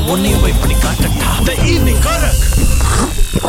உன்னையும் போய் பண்ணி காட்டட்டா த ஈவினிங் கரக்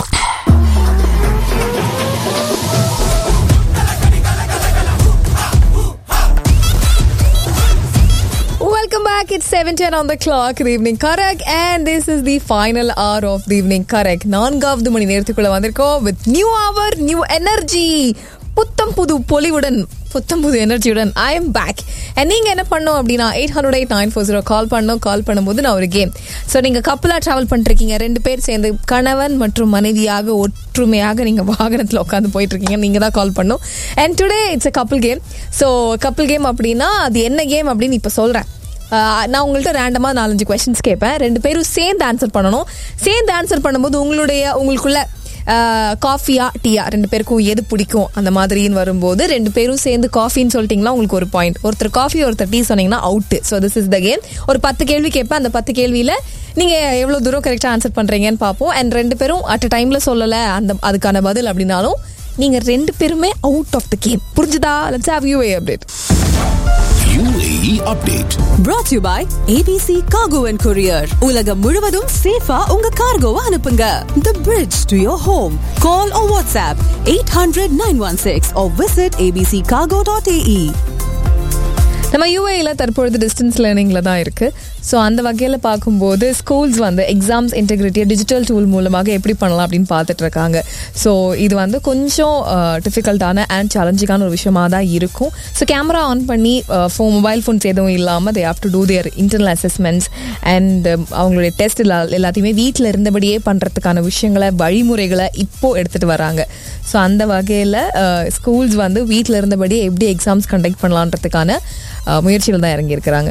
Welcome back. It's 7:10 on the clock. The evening correct, and this is the final hour of the evening correct. நான்காவது மணி நேரத்துக்குள்ள வந்திருக்கோம் with new hour, new energy. புத்தம் புது பொலிவுடன் புத்தம் புது எனர்ஜியுடன் ஐ எம் பேக் அண்ட் நீங்க என்ன பண்ணோம் அப்படின்னா eight hundred eight nine four zero call பண்ணோம் கால் பண்ணும்போது நான் ஒரு கேம் ஸோ நீங்க கப்பலா டிராவல் பண்ணிருக்கீங்க ரெண்டு பேர் சேர்ந்து கணவன் மற்றும் மனைவியாக ஒற்றுமையாக நீங்க வாகனத்தில் உட்காந்து போயிட்டு இருக்கீங்க நீங்க தான் கால் பண்ணும் அண்ட் டுடே இட்ஸ் a கப்பல் கேம் ஸோ கப்பல் கேம் அப்படின்னா அது என்ன கேம் அப்படின்னு இப்போ சொல்றேன் ஆஹ் நான் உங்கள்கிட்ட ரேண்டமாக நாலஞ்சு கொஸ்டின்ஸ் கேட்பேன் ரெண்டு பேரும் சேர்ந்து ஆன்சர் பண்ணணும் சேர்ந்து ஆன்சர் பண்ணும்போது உங்களுடைய உங்களுக்குள்ள காஃபியா டீயா ரெண்டு பேருக்கும் எது பிடிக்கும் அந்த மாதிரின்னு வரும்போது ரெண்டு பேரும் சேர்ந்து காஃபின்னு சொல்லிட்டீங்கன்னா உங்களுக்கு ஒரு பாயிண்ட் ஒருத்தர் காஃபி ஒருத்தர் டீ சொன்னீங்கன்னா out so this is the game ஒரு பத்து கேள்வி கேட்பேன் அந்த பத்து கேள்வியில் நீங்கள் எவ்வளோ தூரம் கரெக்டாக ஆன்சர் பண்ணுறீங்கன்னு பார்ப்போம் அண்ட் ரெண்டு பேரும் அட் அ டைமில் சொல்லலை அந்த அதுக்கான பதில் அப்படின்னாலும் நீங்கள் ரெண்டு பேருமே அவுட் ஆஃப் த கேம் புரிஞ்சுதா let's have you update UAE update brought to you by ABC Cargo and Courier. உலகம் முழுவதும் சேஃபா உங்க கார்கோவை அனுப்புங்க. The bridge to your home. Call or WhatsApp 800-916 or visit abccargo.ae. நம்ம யூஏல தற்பொழுது டிஸ்டன்ஸ் லேர்னிங்ல தான் இருக்கு ஸோ அந்த வகையில் பார்க்கும்போது ஸ்கூல்ஸ் வந்து எக்ஸாம்ஸ் இன்டெகிரிட்டியை டிஜிட்டல் டூல் மூலமாக எப்படி பண்ணலாம் அப்படின்னு பார்த்துட்டு இருக்காங்க ஸோ இது வந்து கொஞ்சம் டிஃபிகல்ட்டான அண்ட் சேலஞ்சிங்கான ஒரு விஷயமா தான் இருக்கும் ஸோ கேமரா ஆன் பண்ணி ஃபோன் மொபைல் ஃபோன்ஸ் எதுவும் இல்லாமல் they have to do their internal assessments and அவங்களுடைய டெஸ்ட் எல்லாத்தையுமே வீட்டில் இருந்தபடியே பண்ணுறதுக்கான விஷயங்களை வழிமுறைகளை இப்போ எடுத்துகிட்டு வராங்க ஸோ அந்த வகையில் ஸ்கூல்ஸ் வந்து வீட்டில் இருந்தபடியே எப்படி எக்ஸாம்ஸ் கண்டக்ட் பண்ணலான்றதுக்கான அஹ், முயற்சிகள் தான் இறங்கியிருக்கிறாங்க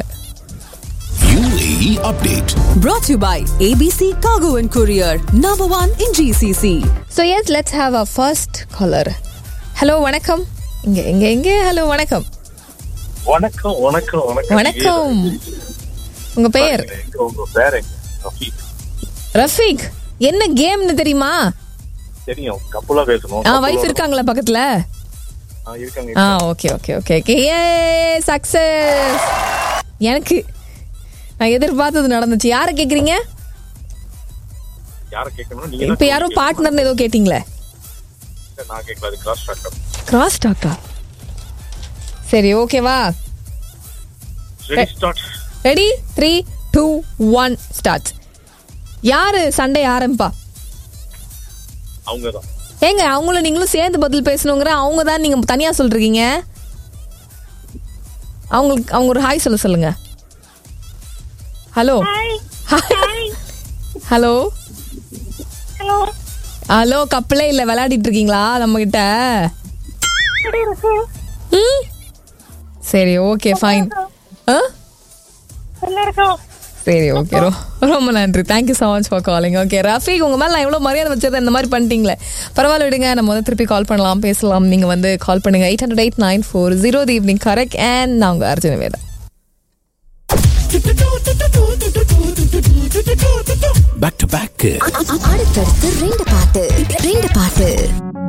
UAE update Brought to you by ABC Cargo and Courier. Number one in GCC. So yes let's have a first caller hello வணக்கம் இங்கே இங்கே இங்கே ஹலோ வணக்கம் வணக்கம் வணக்கம் வணக்கம் வணக்கம் உங்க பெயர் எங்க உங்க பேர் எங்க ரஃபீக் ரஃபீக் என்ன கேம்னு தெரியுமா தெரியும் கப்புலா பேசணும் ஆ வைஃப் இருக்காங்களா பக்கத்துல ஆ, இருக்காங்க ஆ okay okay okay okay a success எனக்கு நான் எதிர்பார்த்தது நடந்துச்சு யாரை கேக்குறீங்க யார கேட்கணும் நீங்க இப்ப யாரோ பார்ட்னர்னு ஏதோ கேட்டீங்களே தான் நான் கேட்கல அது கிராஸ் ட்ராக்கர் கிராஸ் டாக்கா சரி ஓகேவா ready start ready three two one start யாரு சண்டை ஆரம்பிப்பா அவங்க தான் ஏங்க அவங்களும் நீங்களும் சேர்ந்து பதில் பேசணுங்கிற அவங்க தான் நீங்க தனியா சொல்றீங்க அவங்களுக்கு அவங்க ஒரு ஹாய் சொல்ல சொல்லுங்க ஹலோ ஹலோ ஹலோ ஹலோ கப்பலே இல்ல விளையாடிட்டு இருக்கீங்களா நம்ம கிட்ட ம்? சரி ஓகே ஃபைன் நல்லா இருக்கோம் சரி ஓகே ரொம்ப நன்றி thank you so much for calling okay Rafeeq உங்க மேல நான் எவ்வளவு மரியாதை வச்சது இந்த மாதிரி பண்ணிட்டீங்களே பரவாயில்ல விடுங்க நம்ம வந்து திருப்பி கால் பண்ணலாம் பேசலாம் நீங்க வந்து கால் பண்ணுங்க eight hundred eight nine four zero evening correct and நான் உங்க Arjuna Veda back to back அடுத்தடுத்து ரெண்டு பாட்டு ரெண்டு பாட்டு